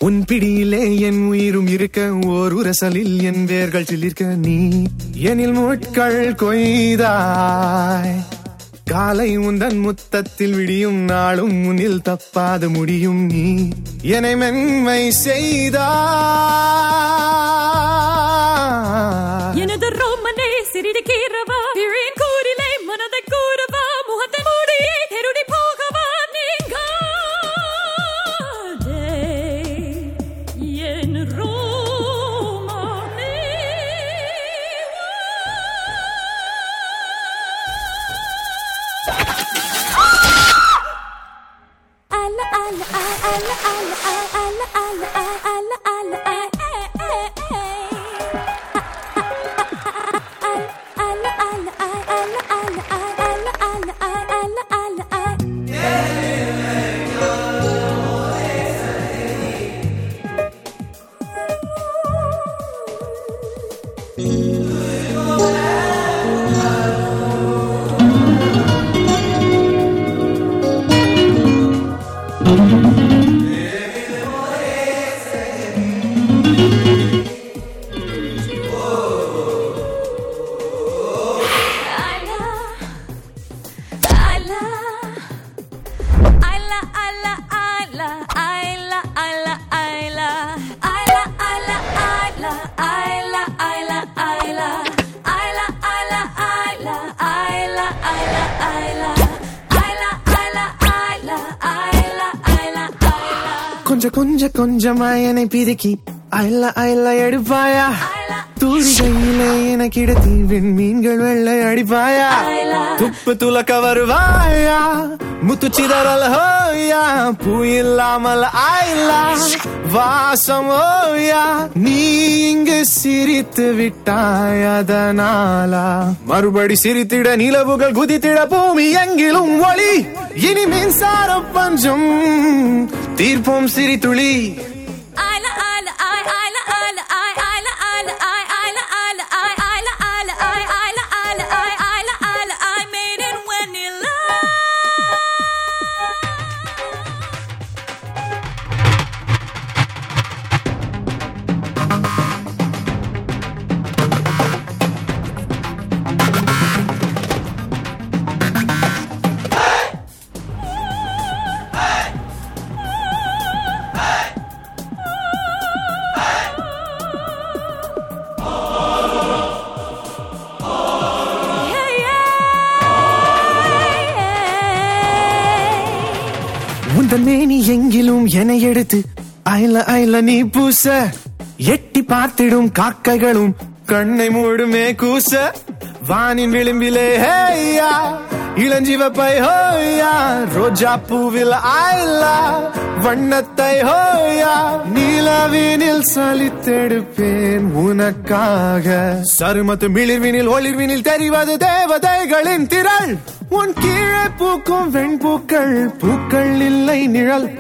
உன் பிடியிலே என் உயிரும் இருக்க ஓர் உரசலில் என் வேர்கள் சிலிர்க்க நீ எனில் முட்கள் கொய்தாய் காலை உந்தன் முத்தத்தில் விடியும் நாளும் முன்னில் தப்பாது முடியும் நீ என்னை மென்மை செய்தாய் எனது ரோமனே சிறிது கீறவா இழின் கூறிலே மனதை கூறவா முகத்தை மூடியே தெருடி போகவா நீங்காதே என் ரோமனே Alla, alla, alla, alla, alla, alla, alla, alla, alla, கொஞ்சம் கொஞ்சம் கொஞ்சமா என்னை பிதுக்கி அயல அயல எடுப்பாயா தூரிகையிலே எனக்கு இடத்தி விண்மீன்கள் வெள்ளை அடிப்பாயா துப்பு துலக்க வருவாயா முத்து சிதறல் ஹோயா பூ இல்லாமல் ஆயிலா வாசம் ஓயா நீ இங்கு சிரித்து விட்டாய் அதனாலா மறுபடி சிரித்திட நிலவுகள் குதித்திட பூமி எங்கிலும் ஒளி இனி மின்சார பஞ்சம் தீர்ப்போம் சிரித்துளி உந்தன் மேனி எங்கிலும் என எடுத்து அயல அயல நீ பூச எட்டி பார்த்திடும் காக்கைகளும் கண்ணை மூடுமே கூச வானின் விளிம்பிலே ஹேயா இளஞ்சிவப்பை ஹோயா ரோஜா பூவில் ஆயிலா வண்ணத்தை ஹோயா நீலவினில் சலித்தெடுப்பேன் உனக்காக சருமத்து மிளிர்வினில் ஒளிர்வினில் தெரிவது தேவதைகளின் திரள் உன் கீழே பூக்கும் வெண்பூக்கள் பூக்கள் இல்லை நிழல்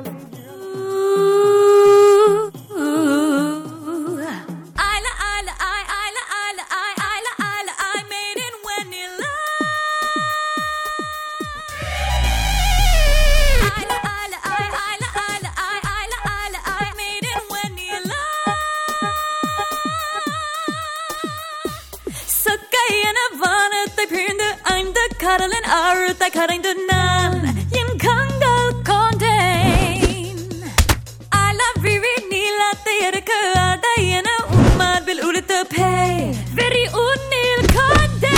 சொக்கையென வானத்தை பிழிந்து ஐந்து கடலின் ஆழத்தை கரைந்து நான் என் கண்கள் கொண்டேன் அளவிழி நீளத்தை எடுக்க அதை என உம்மார்பில் உடுத்த பேய் வெறி உன்னில் கொண்டேன்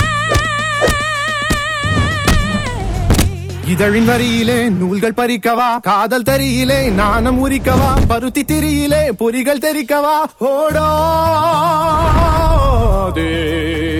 இதழின் வரியிலே நூல்கள் பறிக்கவா காதல் தரியிலே நாணம் உரிக்கவா பருத்தி திரியிலே பொறிகள் தெரிக்கவா ஓடாதே